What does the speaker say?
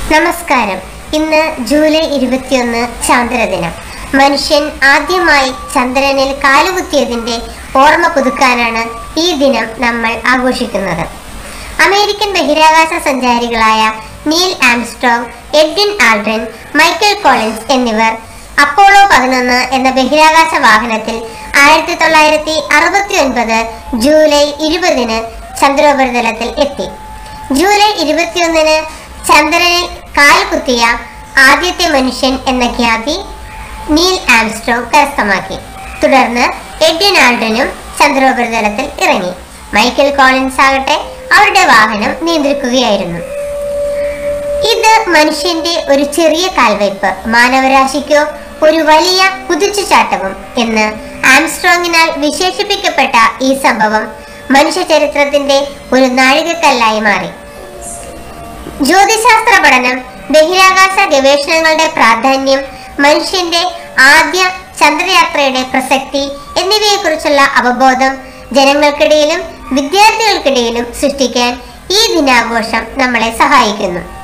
നമസ്കാരം ഇന്ന് ജൂലൈ ഇരുപത്തിയൊന്ന് ചാന്ദ്രദിനം മനുഷ്യൻ ആദ്യമായി ചന്ദ്രനിൽ കാലുകുത്തിയതിന്റെ ഓർമ്മ പുതുക്കാനാണ് ഈ ദിനം നമ്മൾ ആഘോഷിക്കുന്നത് അമേരിക്കൻ ബഹിരാകാശ സഞ്ചാരികളായ Neil Armstrong Edwin Aldrin Michael Collins എന്നിവർ അപ്പോളോ പതിനൊന്ന് എന്ന ബഹിരാകാശ വാഹനത്തിൽ ആയിരത്തി തൊള്ളായിരത്തി അറുപത്തി ഒൻപത് ജൂലൈ ഇരുപതിന് ചന്ദ്രോപരിതലത്തിൽ എത്തി ജൂലൈ ഇരുപത്തിയൊന്നിന് ചന്ദ്രനിൽ കാൽ കുത്തിയ ആദ്യത്തെ മനുഷ്യൻ എന്ന ഖ്യാതി നീൽ ആംസ്ട്രോങ് കരസ്ഥമാക്കി തുടർന്ന് എഡ്വിൻ ആൾഡനും ചന്ദ്രോപരിതലത്തിൽ ഇറങ്ങി മൈക്കൽ കോളിൻസ് ആകട്ടെ അവരുടെ വാഹനം നിയന്ത്രിക്കുകയായിരുന്നു ഇത് മനുഷ്യന്റെ ഒരു ചെറിയ കാൽവയ്പ് മാനവരാശിക്കോ ഒരു വലിയ കുതിച്ചുചാട്ടവും എന്ന് ആംസ്ട്രോങ്ങിനാൽ വിശേഷിപ്പിക്കപ്പെട്ട ഈ സംഭവം മനുഷ്യ ചരിത്രത്തിന്റെ ഒരു നാഴികക്കല്ലായി മാറി ജ്യോതിശാസ്ത്ര പഠനം ബഹിരാകാശ ഗവേഷണങ്ങളുടെ പ്രാധാന്യം മനുഷ്യന്റെ ആദ്യ ചന്ദ്രയാത്രയുടെ പ്രസക്തി എന്നിവയെക്കുറിച്ചുള്ള അവബോധം ജനങ്ങൾക്കിടയിലും വിദ്യാർത്ഥികൾക്കിടയിലും സൃഷ്ടിക്കാൻ ഈ ദിനാഘോഷം നമ്മളെ സഹായിക്കുന്നു